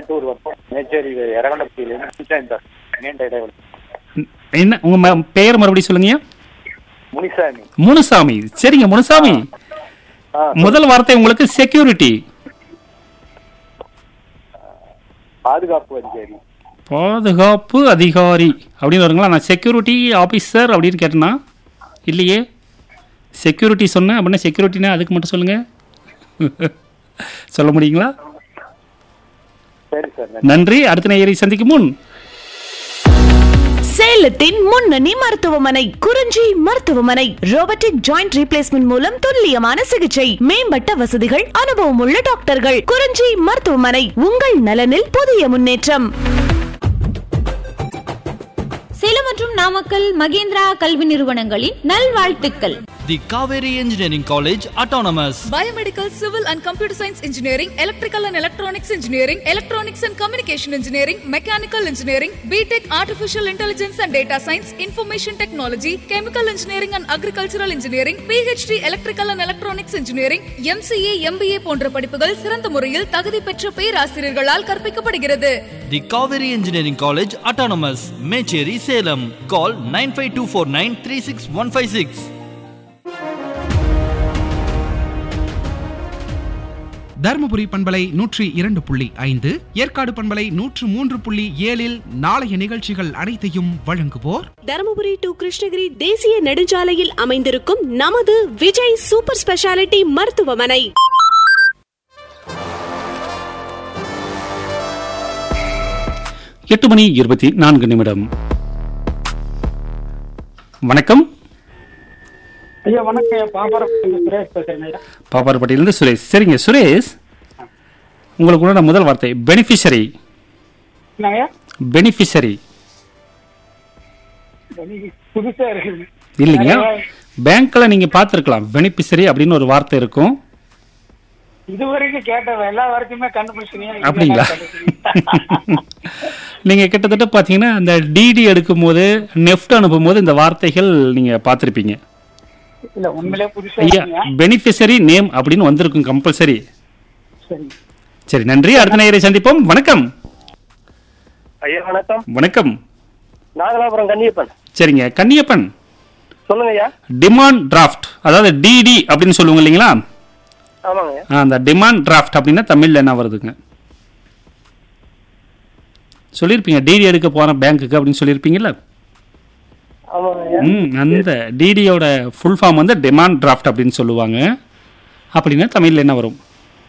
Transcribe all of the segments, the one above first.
மேட்டூர் வட்டம் மேச்சேரி எரகண்டப்பட்டியிலிருந்து சார் நீண்ட இடைவெளி என்ன உங்க ம- பெயர் மறுபடியும் சொல்லுங்க முனிசாமி முனுசாமி சரிங்க முனுசாமி ஆ, முதல் வார்த்தை உங்களுக்கு செக்யூரிட்டி பாதுகாப்பு அதிகாரி பாதுகாப்பு அதிகாரி அப்படின்னு வருங்களா நான் செக்யூரிட்டி ஆபீசர் அப்படின்னு கேட்டேனா இல்லையே செக்யூரிட்டி சொன்னேன் அப்படின்னா செக்யூரிட்டினா அதுக்கு மட்டும் சொல்லுங்க சொல்ல முடியுங்களா சரி சார் நன்றி அடுத்த நேயரை சந்திக்கும் முன் சேலத்தின் முன்னணி மருத்துவமனை குறிஞ்சி மருத்துவமனை ரோபோட்டிக் ஜாயிண்ட் ரீப்ளேஸ்மெண்ட் மூலம் துல்லியமான சிகிச்சை மேம்பட்ட வசதிகள் அனுபவமுள்ள டாக்டர்கள் குறிஞ்சி மருத்துவமனை உங்கள் நலனில் புதிய முன்னேற்றம் சேலம் மற்றும் நாமக்கல் மகேந்திரா கல்வி நிறுவனங்களின் நல்வாழ்த்துக்கள் The Kaveri Engineering College Autonomous. Biomedical, Civil and Computer Science Engineering, Electrical and Electronics Engineering, Electronics and Communication Engineering, Mechanical Engineering, BTech Artificial Intelligence and Data Science, Information Technology, Chemical Engineering and Agricultural Engineering, PhD Electrical and Electronics Engineering, MCA, MBA போன்ற படிப்புகள் சிறந்த முறையில் தகுதி பெற்ற பேராசிரியர்களால் கற்பிக்கப்படுகிறது The Kaveri Engineering College Autonomous. Mecheri Salem. Call 95249 36156. Dharmapuri பண்பலை நூற்றி இரண்டு புள்ளி ஐந்து ஏற்காடு பண்பலை நூற்று மூன்று புள்ளி ஏழில் நாளைய நிகழ்ச்சிகள் அனைத்தையும் வழங்குவோர் தருமபுரி டு கிருஷ்ணகிரி தேசிய நெடுஞ்சாலையில் அமைந்திருக்கும் நமது விஜய் சூப்பர் ஸ்பெஷாலிட்டி மருத்துவமனை எட்டு மணி இருபத்தி நான்கு நிமிடம் வணக்கம் ஐயா வணக்கம் பாப்பாரம் சுரேஷ் பேசுறேன் ஐயா பாப்பார்பட்டியிலிருந்து சுரேஷ் சரிங்க சுரேஷ் உங்களுக்கு உண்டான முதல் வார்த்தை பெனிஃபிஷரி என்னங்க பெனிஃபிஷரி புதுசா இருக்குது இல்லைங்க பேங்க்ல நீங்க பார்த்திருக்கலாம் பெனிஃபிஷரி அப்படின்னு ஒரு வார்த்தை இருக்கும் இது வரைக்கும் கேட்ட எல்லா வரைக்குமே கண்டுபிடிச்சிங்க அப்படிங்களா நீங்க கிட்டத்தட்ட பாத்தீங்கன்னா அந்த டிடி எடுக்கும் போது நெஃப்ட் அனுப்பும் போது இந்த வார்த்தைகள் நீங்க பார்த்திருப்பீங்க இல்ல உண்மையிலே புதுசா ஐயா இருக்குங்க. பெனிஃபிஷரி நேம் அப்படின்னு வந்திருக்கும் கம்பல்சரி சரி சரி நன்றி அடுத்த நேயரை சந்திப்போம் வணக்கம் ஐயா வணக்கம் வணக்கம் நாகலாபுரம் கன்னியப்பன் சரிங்க கன்னியப்பன் சொல்லுங்க ஐயா டிமாண்ட் டிராஃப்ட் அதாவது டிடி அப்படின்னு சொல்லுவாங்க இல்லைங்களா ஆமாங்க ஆ, அந்த டிமாண்ட் டிராஃப்ட் அப்படின்னா தமிழ்ல என்ன வருதுங்க சொல்லியிருப்பீங்க டிடி எடுக்க போன பேங்க்குக்கு அப்படின்னு சொல்லியிருப்பீங்கல்ல ஆமாங்க ம் அந்த டிடியோட ஃபுல் ஃபார்ம் வந்து டிமாண்ட் டிராஃப்ட் அப்படின்னு சொல்லுவாங்க அப்படின்னா தமிழ்ல என்ன வரும்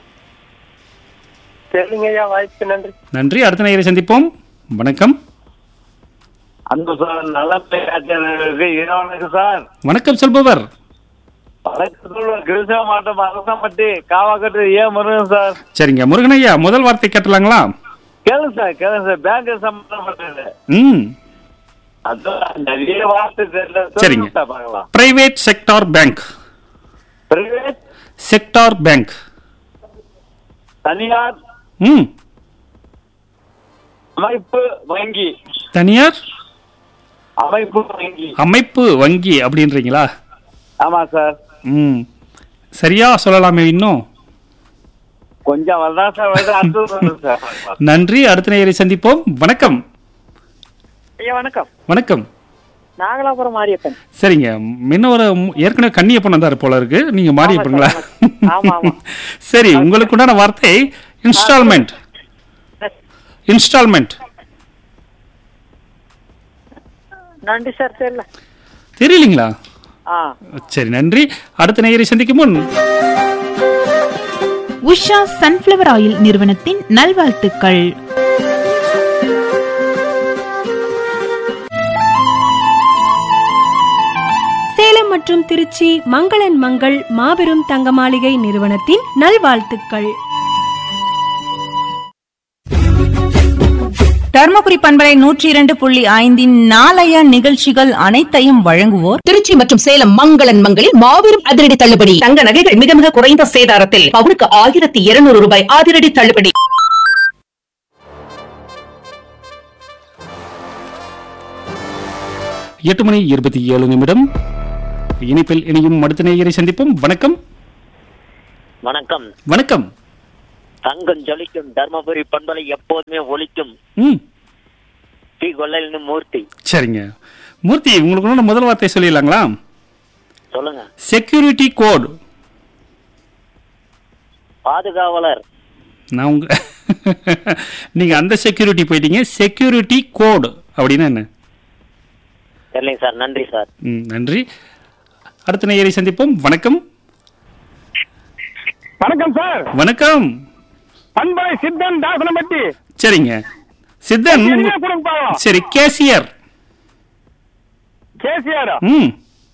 சரிங்க ஐயா வாய்ப்பு நன்றி நன்றி அடுத்த நேயரை சந்திப்போம் வணக்கம் அந்த சார் நல்ல பேராட்சியாளருக்கு இரவனுக்கு சார் வணக்கம் சொல்பவர் வணக்கத்துல கிருஷ்ண மாவட்டம் அரசம்பட்டி காவாக்கட்டு ஏன் முருகன் சார் சரிங்க முருகனையா முதல் வார்த்தை கேட்டலாங்களா கேளுங்க சார் கேளுங்க சார் பேங்க் சம்பந்தப்பட்டது ம் அதான் நிறைய வார்த்தை தெரியல சரிங்க. சொல்லுங்க சார் பார்க்கலாம் private sector bank private sector bank தனியார் ம் அமைப்பு வங்கி தனியார் அமைப்பு வங்கி அமைப்பு வங்கி அப்படின்றீங்களா ஆமா சார் ம் சரியா சொல்லலாமே இன்னும் கொஞ்சம் வரதான் சார் வருது அடுத்தது சொல்லுங்க சார் பார்க்கலாம். நன்றி அடுத்த நேயரை சந்திப்போம் வணக்கம் ஐயா வணக்கம் வணக்கம் நாகலாபுரம் மாரியப்பன் சரிங்க முன்ன ஒரு மு- ஏற்கனவே கன்னியப்பன் வந்தாரு போல இருக்கு நீங்க மாரியப்பங்களா ஆமா, ஆமா. சரி உங்களுக்கு உண்டான வார்த்தை இன்ஸ்டால்மெண்ட் இன்ஸ்டால்மெண்ட் நன்றி சார் தெரியல தெரியலீங்களா ஆ சரி நன்றி அடுத்த நேயரை சந்திக்கும் முன் உஷா சன்ஃப்ளவர் ஆயில் நிறுவனத்தின் நல்வாழ்த்துக்கள் சேலம் மற்றும் திருச்சி மங்களன் மங்கள் மாபெரும் தங்க மாளிகை நிறுவனத்தின் நல்வாழ்த்துக்கள் தர்மபுரி பண்பலை நூற்றி இரண்டு புள்ளி ஐந்தின் நாளைய நிகழ்ச்சிகள் அனைத்தையும் வழங்குவோர் திருச்சி மற்றும் சேலம் மங்களன் மங்களில் மாபெரும் அதிரடி தள்ளுபடி தங்க நகைகள் மிக மிக குறைந்த சேதாரத்தில் பவுனுக்கு ஆயிரத்தி இருநூறு ரூபாய் அதிரடி தள்ளுபடி எட்டு மணி இருபத்தி ஏழு நிமிடம் இணைப்பில் இணையும் அடுத்த நேயரை சந்திப்போம் வணக்கம் வணக்கம் வணக்கம் தங்கம் ஜொலிக்கும் தர்மபுரி பண்பலை எப்போதுமே ஒலிக்கும் ம் டி கொல்லைன்னு மூர்த்தி சரிங்க மூர்த்தி உங்களுக்கு ஒன்று முதல் வார்த்தை சொல்லிடலாங்களா சொல்லுங்க செக்யூரிட்டி கோட் பாதுகாவலர் நான் உங்க நீங்க அந்த செக்யூரிட்டி போயிட்டீங்க செக்யூரிட்டி கோட் அப்படின்னா என்ன தெரியலைங்க சார் நன்றி சார் ம், நன்றி அடுத்த நேயரை சந்திப்போம் வணக்கம் வணக்கம் சார் வணக்கம் பண்பாய் சித்தன் தாசனம்பட்டி சரிங்க சித்தன் சரியா கொடுங்க பாவம். சரி கேசியர் கேசிஆர் ம்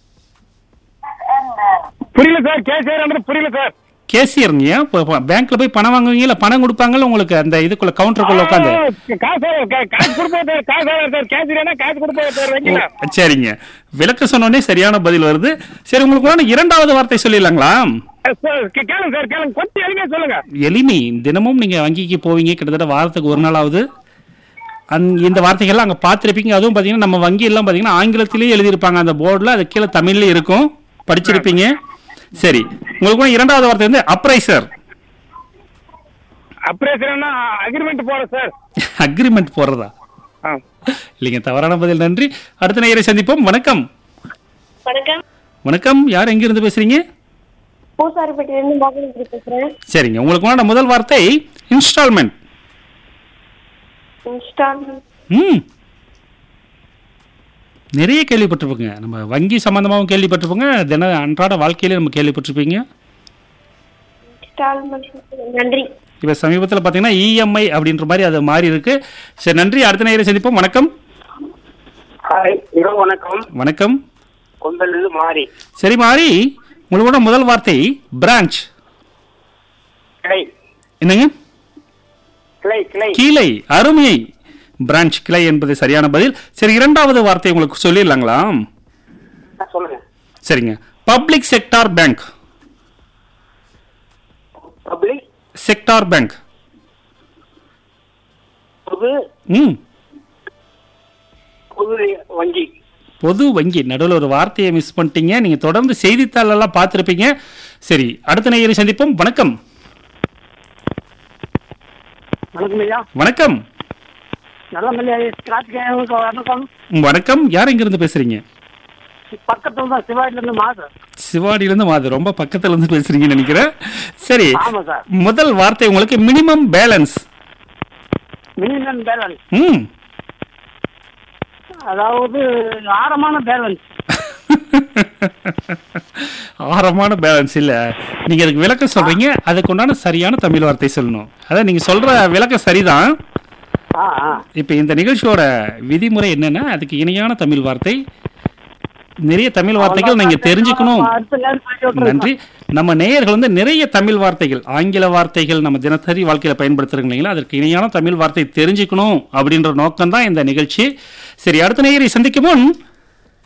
புரியல சார் கேசிஆர் புரியல சார் கேசியருங்க இப்போ இப்போ பேங்க்ல போய் பணம் வாங்குவீங்க இல்ல பணம் கொடுப்பாங்கல்ல உங்களுக்கு அந்த இதுக்குள்ள கவுண்டருக்குள்ள உட்காந்து ஆ, காசு கா- காசு கொடுப்போம் சார் காசு ஆகாது சார் கேசியர்னா காசு கொடுப்போம் சார் வைக்கல சரிங்க விளக்க சொன்னோடனே சரியான பதில் வருது சரி உங்களுக்கு வேணும் இரண்டாவது வார்த்தை சொல்லிடலாங்களா சார் கே- கேளுங்க சார் கேளுங்க கொஞ்சம் எளிமையா சொல்லுங்க எளிமை தினமும் நீங்க வங்கிக்கு போவீங்க கிட்டத்தட்ட வாரத்துக்கு ஒரு நாளாவது அந் இந்த வார்த்தைகள்லாம் அங்கே பார்த்துருப்பீங்க அதுவும் பார்த்தீங்கன்னா நம்ம வங்கி எல்லாம் பார்த்தீங்கன்னா ஆங்கிலத்திலேயே எழுதியிருப்பாங்க அந்த போர்டில் அது கீழே தமிழ்ல இருக்கும் படிச்சிருப்பீங்க சரி உங்களுக்கு கூட இரண்டாவது வார்த்தை வந்து அப்ரைசர் அப்ரேஷன்னா அக்ரிமெண்ட் போட சார் அக்ரிமெண்ட் போடுறதா ஆ. இல்லைங்க தவறான பதில் நன்றி அடுத்த நேயரை சந்திப்போம் வணக்கம் வணக்கம் வணக்கம் யார் எங்கிருந்து பேசுறீங்க பூசாரிப்பட்டியிலிருந்து மோகனகிரி பேசுறேன் சரிங்க உங்களுக்கு வேண்ட முதல் வார்த்தை இன்ஸ்டால்மெண்ட் இன்ஸ்டால்மெண்ட் ம் நிறைய கேள்விப்பட்டிருப்போங்க நம்ம வங்கி சம்பந்தமாகவும் கேள்விப்பட்டிருப்போங்க தின அன்றாட வாழ்க்கையில நம்ம கேள்விப்பட்டிருப்பீங்க இன்ஸ்டால்மெண்ட் நன்றி இப்போ சமீபத்தில் பார்த்தீங்கன்னா இஎம்ஐ அப்படின்ற மாதிரி அது மாறி இருக்கு சரி நன்றி அடுத்த நேரம் சந்திப்போம் வணக்கம் ஹாய் இரவு வணக்கம் வணக்கம் கொம்பலிருந்து மாறி சரி மாறி உங்களோட முதல் வார்த்தை பிரான்ச் கிளை என்னங்க கிளை கிளை கிளை அருமை பிரான்ச் கிளை என்பது சரியான பதில் சரி இரண்டாவது வார்த்தை உங்களுக்கு சொல்லிடலாங்களா ஆ, சொல்லுங்க சரிங்க public sector bank public sector bank பொது ம் பொது வங்கி பொது வங்கி நடுவில் ஒரு வார்த்தையை மிஸ் பண்ணிட்டீங்க நீங்க தொடர்ந்து செய்தித்தாள் எல்லாம் பார்த்துருப்பீங்க சரி அடுத்த நேயரை சந்திப்போம் வணக்கம் வணக்கம் ஐயா வணக்கம் நல்ல மல்லியா கார்த்திகேயனுக்கு வணக்கம் வணக்கம் யார் எங்கிருந்து பேசுறீங்க பக்கத்துல தான் சிவாஜில இருந்து மாசு சிவாடியில இருந்து மாது ரொம்ப பக்கத்துல இருந்து பேசுறீங்கன்னு நினைக்கிறேன் சரி ஆமா சார் முதல் வார்த்தை உங்களுக்கு மினிமம் பேலன்ஸ் மினிமம் பேலன்ஸ் ம் அதாவது ஆரமான பேலன்ஸ் ஆரமான பேலன்ஸ் இல்ல நீங்க அதுக்கு விளக்கம் சொல்றீங்க அதுக்கு உண்டான சரியான தமிழ் வார்த்தை சொல்லணும் அதான் நீங்க சொல்ற விளக்கம் சரிதான் ஆ ஆ இப்ப இந்த நிகழ்ச்சியோட விதிமுறை என்னன்னா அதுக்கு இணையான தமிழ் வார்த்தை நிறைய தமிழ் வார்த்தைகள் நீங்க தெரிஞ்சுக்கணும் அடுத்த நேரம் சொல்லி விட்டுறேன் நன்றி நம்ம நேயர்கள் வந்து நிறைய தமிழ் வார்த்தைகள் ஆங்கில வார்த்தைகள் நம்ம தினசரி வாழ்க்கையில பயன்படுத்துறோம் இல்லைங்களா அதற்கு இணையான தமிழ் வார்த்தை தெரிஞ்சுக்கணும் அப்படின்ற நோக்கம் தான் இந்த நிகழ்ச்சி சரி அடுத்த நேயரை சந்திக்கும் முன்